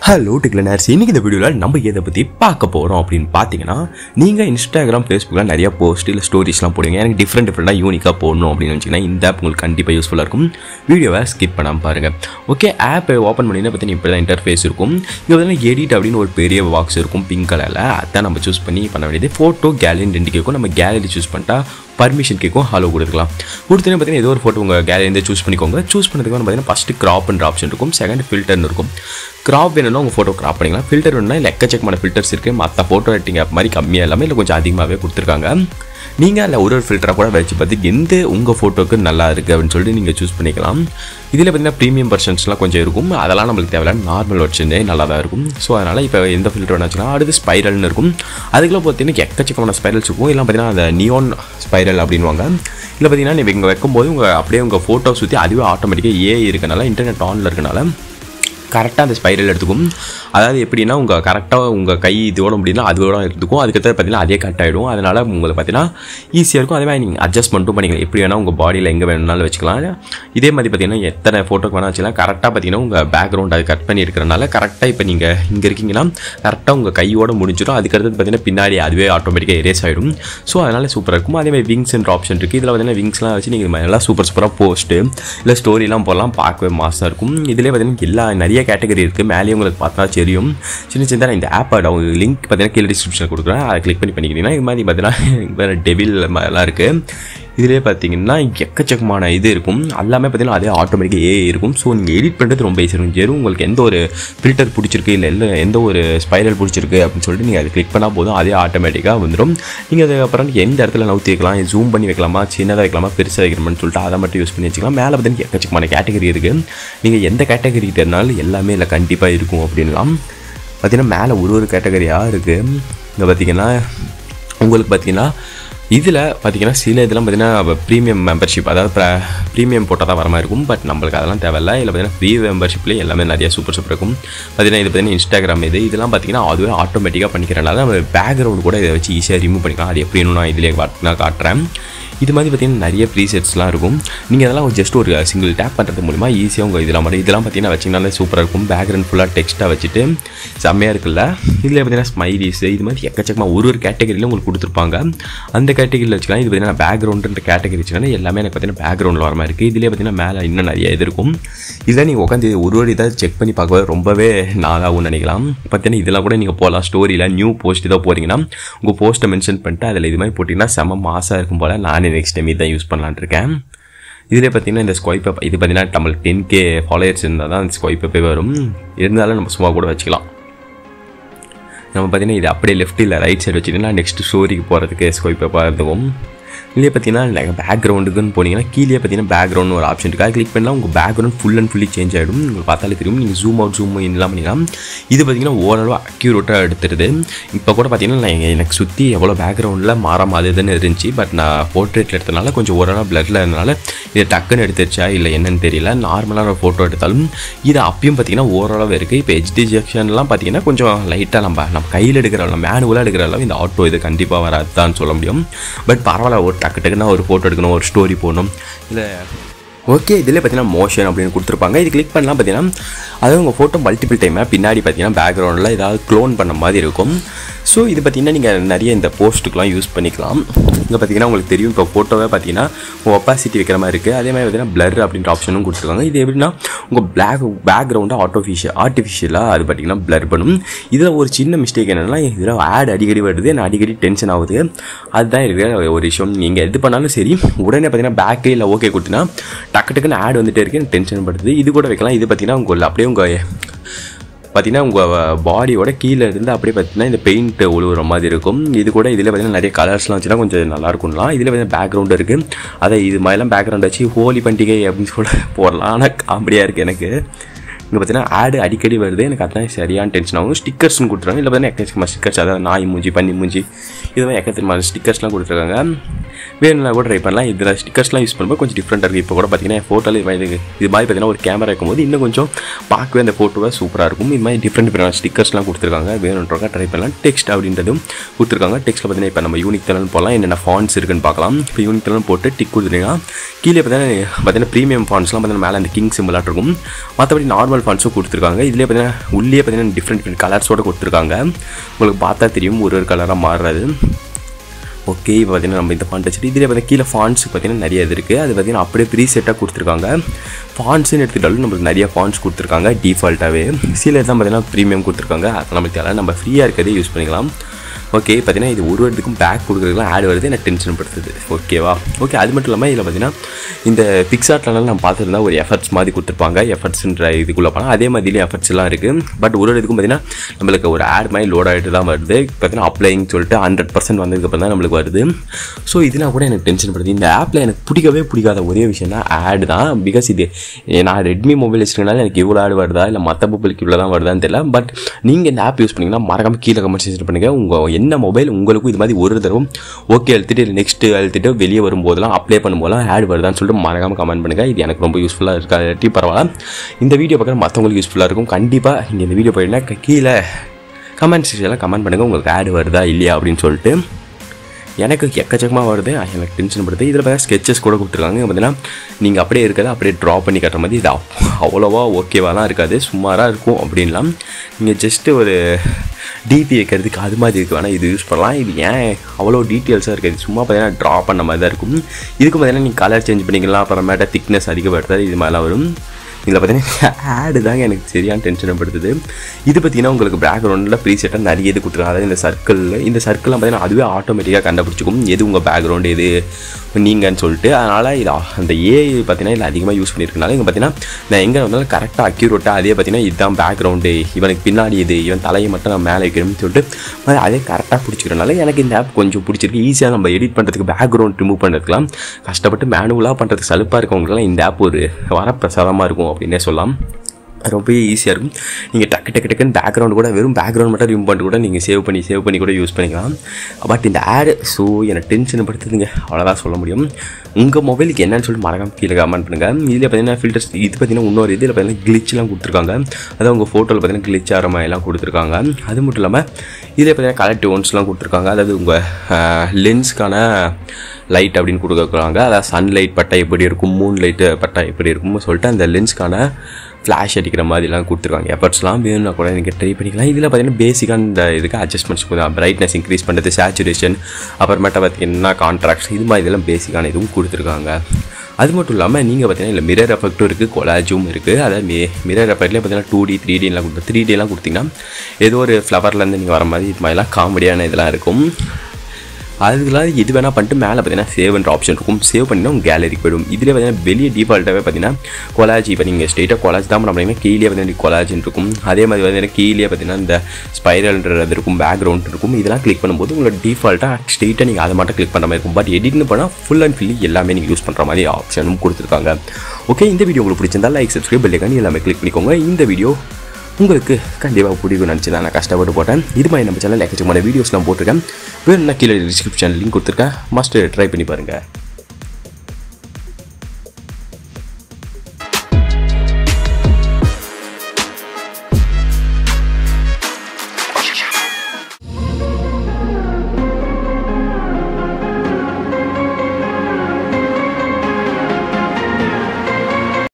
hello டிக்லனர்ஸ் இன்னைக்கு இந்த வீடியோவில் நம்ம எதை பற்றி பார்க்க போகிறோம் அப்படின்னு பார்த்தீங்கன்னா நீங்கள் இன்ஸ்டாகிராம் ஃபேஸ்புக்கில் நிறைய போஸ்ட் இல்லை ஸ்டோரிஸ்லாம் போடுவீங்க எனக்கு டிஃப்ரெண்ட் டிஃப்ரெண்ட்டாக யூனிக்காக போடணும் அப்படின்னு நினச்சிங்கன்னா இந்த ஆப் உங்களுக்கு கண்டிப்பாக யூஸ்ஃபுல்லாக இருக்கும் வீடியோவை ஸ்கிப் பண்ணாமல் பாருங்கள் ஓகே ஆப்பை ஓப்பன் பண்ணினா பார்த்தீங்கன்னா இப்படி தான் இன்டர்ஃபேஸ் இருக்கும் இங்கே வந்து எடிட் அப்படின்னு ஒரு பெரிய பாக்ஸ் இருக்கும் பிங்க் கலரில் அதான் நம்ம சூஸ் பண்ணி பண்ண வேண்டியது ஃபோட்டோ கேலரி ரெண்டு கேட்கும் நம்ம கேலரி சூஸ் பண்ணிட்டா பர்மிஷன் கேட்கும் ஹலோ கொடுத்துக்கலாம் கொடுத்தோன்னே பார்த்தீங்கன்னா ஏதோ ஒரு ஃபோட்டோ உங்கள் கேலரிலேருந்து சூஸ் பண்ணிக்கோங்க சூஸ் பண்ணதுக்கு பார்த்தீங்கன்னா ஃபஸ்ட்டு க்ராப்ன்ற ஆப்ஷன் இருக்கும் செகண்ட் ஃபில்டர்னு இருக்கும் கிராப் வேணும்னா உங்கள் ஃபோட்டோ கிராப் பண்ணிக்கலாம் ஃபில்டர் வேணும்னா இல்லை எக்கச்சக்கமான ஃபில்டர்ஸ் இருக்குது மற்ற ஃபோட்டோ எடிட்டிங் ஆப் மாதிரி கம்மியாக இல்லாமல் இல்லை கொஞ்சம் அதிகமாகவே கொடுத்துருக்காங்க நீங்கள் அதில் ஒரு ஒரு ஃபில்டரை கூட வச்சு பார்த்து எந்த உங்கள் ஃபோட்டோக்கு நல்லா இருக்குது அப்படின்னு சொல்லிட்டு நீங்கள் சூஸ் பண்ணிக்கலாம் இதில் பார்த்தீங்கன்னா ப்ரீமியம் வெர்ஷன்ஸ்லாம் கொஞ்சம் இருக்கும் அதெல்லாம் நம்மளுக்கு தேவையில்ல நார்மல் வெர்ஷனே நல்லா தான் இருக்கும் ஸோ அதனால் இப்போ எந்த ஃபில்டர் வேணாச்சுன்னா அடுத்து ஸ்பைரல்னு இருக்கும் அதுக்குள்ள பார்த்தீங்கன்னா எக்கச்சக்கமான ஸ்பைரல்ஸ் இருக்கும் இல்லை பார்த்தீங்கன்னா அந்த நியோன் ஸ்பைரல் அப்படின்வாங்க இல்லை பார்த்தீங்கன்னா நீங்கள் இங்கே வைக்கும்போது உங்கள் அப்படியே உங்கள் ஃபோட்டோ சுற்றி அதுவே ஆட்டோமேட்டிக்காக ஏ இருக்கனால இன்டர்நெட் ஆனில் இருக்கனால கரெக்டாக அந்த ஸ்பைரல் எடுத்துக்கும் அதாவது எப்படின்னா உங்கள் கரெக்டாக உங்கள் கை இதோட முடியும்னா அதோட எடுத்துக்கும் அதுக்கடுத்து பார்த்தீங்கன்னா அதே கட் ஆகிடும் அதனால் உங்களுக்கு பார்த்தீங்கன்னா ஈஸியாக இருக்கும் அதே மாதிரி நீங்கள் அட்ஜஸ்ட்மெண்ட்டும் பண்ணிக்கலாம் எப்படி வேணால் உங்கள் பாடியில் எங்கே வேணும்னாலும் வச்சுக்கலாம் இதே மாதிரி பார்த்தீங்கன்னா எத்தனை ஃபோட்டோக்கு வேணால் வச்சுக்கலாம் கரெக்டாக பார்த்தீங்கன்னா உங்கள் பேக்ரவுண்ட் அது கட் பண்ணி இருக்கிறனால கரெக்டாக இப்போ நீங்கள் இங்கே இருக்கீங்கன்னா கரெக்டாக உங்கள் கையோட முடிஞ்சிடும் அதுக்கடுத்து பார்த்தீங்கன்னா பின்னாடி அதுவே ஆட்டோமேட்டிக்காக எரேஸ் ஆகிடும் ஸோ அதனால் சூப்பராக இருக்கும் அதே மாதிரி விங்ஸ்ன்ற ஆப்ஷன் இருக்குது இதில் பார்த்தீங்கன்னா விங்ஸ்லாம் வச்சு நீங்கள் நல்லா சூப்பர் சூப்பராக போஸ்ட்டு இல்லை ஸ்டோரிலாம் போடலாம் பார்க்கவே மாசாக இருக்கும் இதிலே பார்த்தீங்கன்னா எல்லா நிறைய கேட்டகரி இருக்குது மேலேயே உங்களுக்கு பார்த்தா தெரியும் சின்ன சின்ன இந்த ஆப்போட லிங்க் பார்த்தீங்கன்னா கீழே டிஸ்கிரிப்ஷன் கொடுக்குறேன் அதை கிளிக் பண்ணி பண்ணிக்கிட்டீங்கன்னா இது மாதிரி பார்த்தீங்கன்னா வேறு டெவில் மாதிரிலாம் இருக்குது இதிலே பார்த்தீங்கன்னா எக்கச்சக்கமான இது இருக்கும் எல்லாமே பார்த்தீங்கன்னா அதே ஆட்டோமேட்டிக்காக ஏ இருக்கும் ஸோ நீங்கள் எடிட் பண்ணுறது ரொம்ப ஈஸியாக இருக்கும் வெறும் உங்களுக்கு எந்த ஒரு ஃபில்டர் பிடிச்சிருக்கு இல்லை இல்லை எந்த ஒரு ஸ்பைரல் பிடிச்சிருக்கு அப்படின்னு சொல்லிட்டு நீங்கள் அதை கிளிக் பண்ணால் போதும் அதே ஆட்டோமேட்டிக்காக வந்துடும் நீங்கள் அதுக்கப்புறம் எந்த இடத்துல நவுத்தி வைக்கலாம் ஜூம் பண்ணி வைக்கலாமா சின்னதாக வைக்கலாமா பெருசாக வைக்கணும்னு சொல்லிட்டு அதை மட்டும் யூஸ் பண்ணி வச்சுக்கலாம் மேலே பார்த்தீங்கன்னா எக்கச்சக்கமான கேட்டகரி இருக்குது நீங்கள் எந்த கேட்டகரி இருந்தாலும் எல்லாமே இல்லை கண்டிப்பாக இருக்கும் அப்படின்லாம் பார்த்தீங்கன்னா மேலே ஒரு ஒரு கேட்டகரியாக இருக்குது இங்கே பார்த்தீங்கன்னா உங்களுக்கு பார்த்தீங்கன்னா இதில் பார்த்தீங்கன்னா சில இதெல்லாம் பார்த்தீங்கன்னா ப்ரீமியம் மெம்பர்ஷிப் அதாவது ப்ரீமியம் போட்டால் தான் வர மாதிரி இருக்கும் பட் நம்மளுக்கு அதெல்லாம் தேவையில்ல இல்லை பார்த்தீங்கன்னா ஃப்ரீ மெம்பர்ஷிப்லேயே எல்லாமே நிறைய சூப்பர் சூப்பர் இருக்கும் பார்த்தீங்கன்னா இது பார்த்தீங்கன்னா இன்ஸ்டாகிராம் இது இதெல்லாம் பார்த்தீங்கன்னா அதுவே ஆட்டோமேட்டிக்காக பண்ணிக்கிறனால நம்ம பேக்ரவுண்ட் கூட இதை வச்சு ஈஸியாக ரிமூவ் பண்ணிக்கலாம் அது எப்படின்னு நான் இதிலே நான் காட்டுறேன் இது மாதிரி பார்த்தீங்கன்னா நிறைய ப்ரீசெட்ஸ்லாம் இருக்கும் நீங்கள் அதெல்லாம் ஜஸ்ட் ஒரு சிங்கிள் டேப் பண்ணுறது மூலிமா ஈஸியாக உங்கள் இதெல்லாம் மட்டும் இதெல்லாம் பார்த்தீங்கன்னா வச்சிங்கனாலே சூப்பராக இருக்கும் பேக்ரவுண்ட் ஃபுல்லாக டெக்ஸ்ட்டாக வச்சுட்டு செம்மையாக இருக்குல்ல இதில் பார்த்தீங்கன்னா ஸ்மைலிஸ் இது மாதிரி எக்கச்சக்கமாக ஒரு ஒரு கேட்டகரியில் உங்களுக்கு கொடுத்துருப்பாங்க அந்த கேட்டகரியில் வச்சுக்கலாம் இது பார்த்தீங்கன்னா பேக்ரவுண்டுன்ற கேட்டகரி வச்சுக்கலாம் எல்லாமே எனக்கு பார்த்தீங்கன்னா பேக்ரவுண்டில் வர மாதிரி இருக்குது இதிலே பார்த்தீங்கன்னா மேலே இன்னும் நிறைய இது இருக்கும் இதில் நீங்கள் உட்காந்து ஒரு ஒரு இதாக செக் பண்ணி பார்க்கும்போது ரொம்பவே நாளாகவும் நினைக்கலாம் பார்த்தீங்கன்னா இதெல்லாம் கூட நீங்கள் போகலாம் ஸ்டோரியில் நியூ போஸ்ட் ஏதோ போகிறீங்கன்னா உங்கள் போஸ்ட்டை மென்ஷன் பண்ணிட்டு அதில் இது மாதிரி போட்டிங்கன்னா செம்ம மாசாக இருக்கும் போல் நானே நெக்ஸ்ட் டைம் இதான் யூஸ் பண்ணலான் இருக்கேன் இதிலே பார்த்தீங்கன்னா இந்த ஸ்கொய்ப் இது பார்த்தீங்கன்னா நம்மளுக்கு டென் கே ஃபாலோயர்ஸ் இருந்தால் தான் அந்த ஸ்கொய்ப் போய் வரும் இருந்தாலும் நம்ம சும்மா கூட வச்சுக்கலாம் நம்ம பார்த்தீங்கன்னா இது அப்படியே லெஃப்ட் இல்லை ரைட் சைடு வச்சுட்டிங்கன்னா நெக்ஸ்ட் ஸ்டோரிக்கு போகிறதுக்கு ஸ்கொய்ப் இருந்துக்கும் இல்லையே பார்த்தீங்கன்னா பேக்ரவுண்டுக்குன்னு போனீங்கன்னா கீழே பார்த்தீங்கன்னா பேக்ரவுண்ட் ஒரு ஆப்ஷன் இருக்குது அது கிளிக் பண்ணால் உங்கள் background full and fully change ஆகிடும் உங்களுக்கு பார்த்தாலே தெரியும் நீங்கள் ஜூம் அவுட் ஜூம் இன்லாம் பண்ணிக்கலாம் இது பார்த்தீங்கன்னா ஓரளவு அக்யூரேட்டாக எடுத்துருது இப்போ கூட பார்த்தீங்கன்னா நான் எனக்கு சுற்றி எவ்வளோ பேக்ரவுண்டில் மாறாம அது இதுன்னு இருந்துச்சு பட் நான் போர்ட்ரேட்டில் எடுத்தனால கொஞ்சம் ஓரளவு பிளட்டில் இருந்தனால இது டக்குன்னு எடுத்துருச்சா இல்லை என்னன்னு தெரியல நார்மலான ஒரு ஃபோட்டோ எடுத்தாலும் இது அப்பயும் பார்த்தீங்கன்னா ஓரளவு இருக்குது இப்போ ஹெச்டி ஜெக்ஷன்லாம் பார்த்தீங்கன்னா கொஞ்சம் லைட்டாக நம்ம நம்ம கையில் எடுக்கிற அளவு மேனுவலாக எடுக்கிற அளவு இந்த ஆட்டோ இது கண்டிப்பாக வராது தான் சொல்ல முடியும் பட் பரவாயில்ல ஒரு டக்கு டக்குன்னா ஒரு ஃபோட்டோ எடுக்கணும் ஒரு ஸ்டோரி போடணும் இல்லை ஓகே இதில் பார்த்தீங்கன்னா மோஷன் அப்படின்னு கொடுத்துருப்பாங்க இது கிளிக் பண்ணலாம் பார்த்தீங்கன்னா அதாவது உங்கள் ஃபோட்டோ மல்டிபிள் டைமாக பின்னாடி பார்த்தீங்கன்னா பேக்ரவுண்டில் ஏதாவது க்ளோன் பண்ண மாதிரி இருக்கும் ஸோ இது பார்த்தீங்கன்னா நீங்கள் நிறைய இந்த போஸ்ட்டுக்கெலாம் யூஸ் பண்ணிக்கலாம் இங்கே பார்த்தீங்கன்னா உங்களுக்கு தெரியும் இப்போ ஃபோட்டோவே பார்த்தீங்கன்னா உங்கள் ஒப்பாசிட்டி வைக்கிற மாதிரி இருக்குது அதே மாதிரி பார்த்தீங்கன்னா பிளர் அப்படின்ற ஆப்ஷனும் கொடுத்துருக்காங்க இது எப்படின்னா உங்கள் பிளாக் பேக்ரவுண்டை ஆட்டோஃபிஷியல் ஆர்டிஃபிஷியலாக அது பார்த்தீங்கன்னா பிளர் பண்ணும் இதில் ஒரு சின்ன மிஸ்டேக் என்னென்னா இதில் ஆட் அடிக்கடி வருது நான் அடிக்கடி டென்ஷன் ஆகுது அதுதான் இருக்கிற ஒரு விஷயம் நீங்கள் எது பண்ணாலும் சரி உடனே பார்த்தீங்கன்னா பேக்கு இல்லை ஓகே கொடுத்தீங்கன்னா டக்கு டக்குன்னு ஆட் வந்துட்டே இருக்கு டென்ஷன் படுது இது கூட வைக்கலாம் இது பார்த்தீங்கன்னா உங்கள் அப்படியே உங்கள் பார்த்தீங்கன்னா உங்கள் பாடியோட கீழே இருந்து அப்படியே பார்த்தீங்கன்னா இந்த பெயிண்ட் ஒழுகுற மாதிரி இருக்கும் இது கூட இதில் பார்த்தீங்கன்னா நிறைய கலர்ஸ்லாம் வச்சுன்னா கொஞ்சம் நல்லா இருக்கும்லாம் இதில் பார்த்தீங்கன்னா பேக்ரவுண்ட் இருக்குது அதை இது மாதிரிலாம் பேக்ரவுண்ட் வச்சு ஹோலி பண்டிகை அப்படின்னு கூட போடலாம் ஆனால் காமெடியாக இருக்குது எனக்கு இங்கே பார்த்தீங்கன்னா ஆடு அடிக்கடி வருது எனக்கு அதான் சரியான டென்ஷன் ஆகும் ஸ்டிக்கர்ஸ்னு கொடுத்துருவாங்க இல்லை பார்த்தீங்கன்னா எக்கச்சக்கமாக ஸ்டிக்கர்ஸ் அதாவது நாய் மூஞ்சி பண்ணி மூஞ்சி இது மாதிரி எக்கச்சக்கமான ஸ்டிக்கர்ஸ்லாம் கொடுத்துருக்காங்க வேணும்னா கூட ட்ரை பண்ணலாம் இதில் ஸ்டிக்கர்ஸ்லாம் யூஸ் பண்ணும்போது கொஞ்சம் டிஃப்ரெண்ட்டாக இருக்குது இப்போ கூட பார்த்தீங்கன்னா ஃபோட்டோவில் இது மாதிரி இது மாதிரி பார்த்தீங்கன்னா ஒரு கேமரா இருக்கும்போது இன்னும் கொஞ்சம் பார்க்கவே அந்த ஃபோட்டோவை சூப்பராக இருக்கும் இது மாதிரி டிஃப்ரெண்ட் டிஃப்ரெண்ட் ஸ்டிக்கர்ஸ்லாம் கொடுத்துருக்காங்க வேணுன்றவங்க ட்ரை பண்ணலாம் டெக்ஸ்ட் அப்படின்றதும் கொடுத்துருக்காங்க டெக்ஸ்ட்டில் பார்த்தீங்கன்னா இப்போ நம்ம யூனிக் தலன் போகலாம் என்னென்ன ஃபான்ஸ் இருக்குன்னு பார்க்கலாம் இப்போ யூனிக் தலன் போட்டு டிக் கொடுத்துட்டீங்கன்னா கீழே பார்த்தீங்கன்னா பார்த்தீங்கன்னா ப்ரீமியம் ஃபான்ஸ்லாம் பார்த்தீங்கன்னா மேலே அந்த கிங் சிம்பிளாக இருக்கும் மற்றபடி நார்மல் நார்மல் ஃபான்ஸும் கொடுத்துருக்காங்க இதுலேயே பார்த்தீங்கன்னா உள்ளே பார்த்தீங்கன்னா டிஃப்ரெண்ட் டிஃப்ரெண்ட் கலர்ஸோட கொடுத்துருக்காங்க உங்களுக்கு பார்த்தா தெரியும் ஒரு ஒரு கலராக மாறுறது ஓகே இப்போ பார்த்தீங்கன்னா நம்ம இந்த ஃபாண்ட் வச்சுட்டு இதில் பார்த்தீங்கன்னா கீழே ஃபாண்ட்ஸுக்கு பார்த்தீங்கன்னா நிறைய இது இருக்குது அது பார்த்தீங்கன்னா அப்படியே ப்ரீ செட்டாக கொடுத்துருக்காங்க ஃபாண்ட்ஸ்னு எடுத்துக்கிட்டாலும் நம்மளுக்கு நிறைய ஃபாண்ட்ஸ் கொடுத்துருக்காங்க டிஃபால்ட்டாகவே சில தான் பார்த்தீங்கன்னா ப்ரீமியம் கொடுத்துருக்காங்க அது நம்மளுக்கு தேவை நம்ம ஃப்ரீயாக இருக்கிறதே யூஸ் பண்ணிக்கலாம் ஓகே பார்த்தீங்கன்னா இது ஒரு இடத்துக்கும் பேக் கொடுக்குறதுலாம் ஆட் வருது எனக்கு டென்ஷன் படுத்துது ஓகேவா ஓகே அது மட்டும் இல்லாமல் இதில் பார்த்தீங்கன்னா இந்த பிக்சார்ட்லாம் நம்ம பார்த்துருந்தா ஒரு எஃபர்ட்ஸ் மாதிரி கொடுத்துருப்பாங்க எஃபர்ட்ஸ்ன்ற இதுக்குள்ளே போனால் அதே மாதிரியும் எஃபர்ட்ஸ் எல்லாம் இருக்குது பட் ஒரு இடத்துக்கும் பார்த்தீங்கன்னா நம்மளுக்கு ஒரு ஆட் மாதிரி லோட் ஆகிட்டு தான் வருது பார்த்தீங்கன்னா அப்ளைன்னு சொல்லிட்டு ஹண்ட்ரட் பர்சன்ட் வந்ததுக்கப்புறம் தான் நம்மளுக்கு வருது ஸோ இதெல்லாம் கூட எனக்கு டென்ஷன் படுது இந்த ஆப்பில் எனக்கு பிடிக்கவே பிடிக்காத ஒரே விஷயம் தான் ஆட் தான் பிகாஸ் இது நான் ரெட்மி மொபைல் வச்சுருக்கனால எனக்கு இவ்வளோ ஆட் வருதா இல்லை மற்ற மொபைலுக்கு இவ்வளோ தான் வருதான்னு தெரியல பட் நீங்கள் இந்த ஆப் யூஸ் பண்ணிங்கன்னா மறக்காம கீழே கமெண்ட் செக்ஷன் பண்ணுங்கள் உங்கள் என்ன மொபைல் உங்களுக்கும் இது மாதிரி ஒரு தடவை ஓகே அழுத்திட்டு நெக்ஸ்ட்டு அழுத்திட்டு வெளியே வரும்போதெல்லாம் அப்ளை பண்ணும்போதெல்லாம் ஆட் வருதான்னு சொல்லிட்டு மறக்காம கமெண்ட் பண்ணுங்கள் இது எனக்கு ரொம்ப யூஸ்ஃபுல்லாக இருக்காட்டி பரவாயில்ல இந்த வீடியோ பார்க்குற மற்றவங்களுக்கு யூஸ்ஃபுல்லாக இருக்கும் கண்டிப்பாக நீங்கள் இந்த வீடியோ போயிட்டீங்கன்னா கீழே கமெண்ட் செக்ஷனில் கமெண்ட் பண்ணுங்கள் உங்களுக்கு ஆட் வருதா இல்லையா அப்படின்னு சொல்லிட்டு எனக்கு எக்கச்சக்கமாக வருது எனக்கு டென்ஷன் படுது இதில் பார்த்தா ஸ்கெச்சஸ் கூட கொடுத்துருக்காங்க பார்த்தீங்கன்னா நீங்கள் அப்படியே இருக்கிறத அப்படியே ட்ரா பண்ணி கட்டுற மாதிரி இது அவ்- அவ்வளோவா ஓகேவாலாம் இருக்காது சுமாராக இருக்கும் அப்படின்லாம் நீங்கள் ஜஸ்ட்டு ஒரு டிபி வைக்கிறதுக்கு அது மாதிரி இருக்கு வேணால் இது யூஸ் பண்ணலாம் இது ஏன் அவ்வளோ டீட்டெயில்ஸாக இருக்காது சும்மா பார்த்தீங்கன்னா ட்ரா பண்ண மாதிரி தான் இருக்கும் இதுக்கு பார்த்தீங்கன்னா நீங்கள் கலர் சேஞ்ச் பண்ணிக்கலாம் அப்புறமேட்டா திக்னஸ் அதிகப்படுத்தாது இது மாதிரிலாம் வரும் இதில் பார்த்தீங்கன்னா ஆடு தாங்க எனக்கு சரியான டென்ஷன் படுத்துது இது பார்த்தீங்கன்னா உங்களுக்கு பேக்ரவுண்டில் ப்ரீசெட்டாக நிறைய இது கொடுத்துருக்காங்க அதாவது இந்த சர்க்கிளில் இந்த சர்க்கிள்லாம் பார்த்தீங்கன்னா அதுவே ஆட்டோமேட்டிக்காக கண்டுபிடிச்சிக்கும் எது உங்கள் பேக்ரவுண்டு எது நீங்கன்னு சொல்லிட்டு அதனால் இது அந்த ஏஐ பார்த்தீங்கன்னா இதில் அதிகமாக யூஸ் பண்ணியிருக்கனால இங்கே பார்த்தீங்கன்னா நான் எங்கே வந்தாலும் கரெக்டாக அக்யூரேட்டாக அதே பார்த்தீங்கன்னா இதுதான் பேக்ரவுண்டு இவனுக்கு பின்னாடி இது இவன் தலையை மட்டும் நான் மேலே வைக்கணும்னு சொல்லிட்டு அது அதே கரெக்டாக பிடிச்சிக்கிறனால எனக்கு இந்த ஆப் கொஞ்சம் பிடிச்சிருக்கு ஈஸியாக நம்ம எடிட் பண்ணுறதுக்கு பேக்ரவுண்ட் ரிமூவ் பண்ணுறதுக்குலாம் கஷ்டப்பட்டு மேனுவலாக பண்ணுறதுக்கு சலுப்பாக இருக்கவங்களுக்குலாம் இந்த ஆப் ஒரு வரப்பிரசாதமாக இருக்கும் அப்படின்னே சொல்லலாம் ரொம்ப ஈஸியாக இருக்கும் நீங்கள் டக்கு டக்கு டக்குன்னு பேக்ரவுண்ட் கூட வெறும் பேக்ரவுண்ட் மட்டும் ரிமூவ் பண்ணிட்டு கூட நீங்கள் சேவ் பண்ணி சேவ் பண்ணி கூட யூஸ் பண்ணிக்கலாம் பட் இந்த ஆடு ஸோ எனக்கு டென்ஷன் படுத்துதுங்க அவ்வளோதான் சொல்ல முடியும் உங்கள் மொபைலுக்கு என்னன்னு சொல்லிட்டு மறக்காம கீழே கமெண்ட் பண்ணுங்கள் இதில் பார்த்தீங்கன்னா ஃபில்டர்ஸ் இது பார்த்தீங்கன்னா இன்னொரு இதில் பார்த்தீங்கன்னா கிளிச்லாம் கொடுத்துருக்காங்க அதாவது உங்கள் ஃபோட்டோவில் பார்த்தீங்கன்னா கிளிச் ஆகிற மாதிரிலாம் கொடுத்துருக்காங்க அது மட்டும் இல்லாமல் இதில் பார்த்தீங்கன்னா கலர் டோன்ஸ்லாம் கொடுத்துருக்காங்க அதாவது உங்கள் லென்ஸ்க்கான லைட் அப்படின்னு கொடுக்குறாங்க அதாவது சன்லைட் பட்டா எப்படி இருக்கும் மூன் லைட்டு பட்டா எப்படி இருக்கும்னு சொல்லிட்டு அந்த லென்ஸ்க்கான ஃப்ளாஷ் அடிக்கிற மாதிரிலாம் கொடுத்துருக்காங்க எஃபர்ட்ஸ்லாம் வேணும்னா கூட நீங்கள் ட்ரை பண்ணிக்கலாம் இதில் பார்த்தீங்கன்னா பேசிக்காக இந்த இதுக்கு அட்ஜஸ்ட்மெண்ட்ஸ் கொடுத்தாங்க பிரைட்னஸ் இன்க்ரீஸ் பண்ணுறது சேச்சுரேஷன் அப்புறமேட்டா பார்த்தீங்கன்னா கான்ட்ராக்ட்ஸ் இது மாதிரி இதெல்லாம் பேசிக்கான இதுவும் கொடுத்துருக்காங்க அது மட்டும் இல்லாமல் நீங்கள் பார்த்தீங்கன்னா இல்லை மிரர் எஃபெக்ட்டும் இருக்குது கொலாஜும் இருக்குது அதாவது மி மிரர் எஃபெக்ட்லேயே பார்த்தீங்கன்னா டூ டி த்ரீ டிலாம் கொடுத்து த்ரீ டிலாம் கொடுத்தீங்கன்னா ஏதோ ஒரு ஃப்ளவர்லேருந்து நீங்கள் வர மாதிரி இது மாதிரிலாம் காமெடியான இதெல்லாம் இருக்கும் அதுக்கெல்லாம் இது வேணால் பண்ணிட்டு மேலே பார்த்தீங்கன்னா சேவ்ன்ற ஆப்ஷன் இருக்கும் சேவ் பண்ணினா உங்கள் கேலரிக்கு போயிடும் இதில் பார்த்தீங்கன்னா வெளியே டிஃபால்ட்டாகவே பார்த்தீங்கன்னா கொலாஜ் இப்போ நீங்கள் ஸ்ட்ரெயிட்டாக கொலாஜ் தான் பண்ணீங்கன்னா கீழே பார்த்தீங்கன்னா கொலாஜின் இருக்கும் அதே மாதிரி பார்த்தீங்கன்னா கீழே பார்த்தீங்கன்னா இந்த ஸ்பைரல்ன்றது இருக்கும் பேக்ரவுண்ட் இருக்கும் இதெல்லாம் கிளிக் பண்ணும்போது உங்களோட டிஃபால்ட்டாக ஸ்ட்ரெயிட்டாக நீங்கள் அதை மட்டும் கிளிக் பண்ணுற மாதிரி இருக்கும் பட் எடிட்னு பண்ணால் ஃபுல் அண்ட் ஃபுல்லி எல்லாமே நீங்கள் யூஸ் பண்ணுற மாதிரி ஆப்ஷனும் கொடுத்துருக்காங்க ஓகே இந்த வீடியோ உங்களுக்கு பிடிச்சிருந்தா லைக் சப்ஸ்கிரைப் பெல்லைக்கானி எல்லாமே கிளிக் பண்ணிக்கோங்க இந்த வீடியோ உங்களுக்கு கண்டிப்பாக பிடிக்கும் நினச்சி தான் நான் கஷ்டப்பட்டு போட்டேன் இது மாதிரி நம்ம சேனல் எக்கச்சக்கமான வீடியோஸ்லாம் போட்டிருக்கேன் வேணும்னா கீழே டிஸ்கிரிப்ஷன் லிங்க் கொடுத்துருக்கேன் மஸ்ட் ட்ரை பண்ணி பாருங்கள்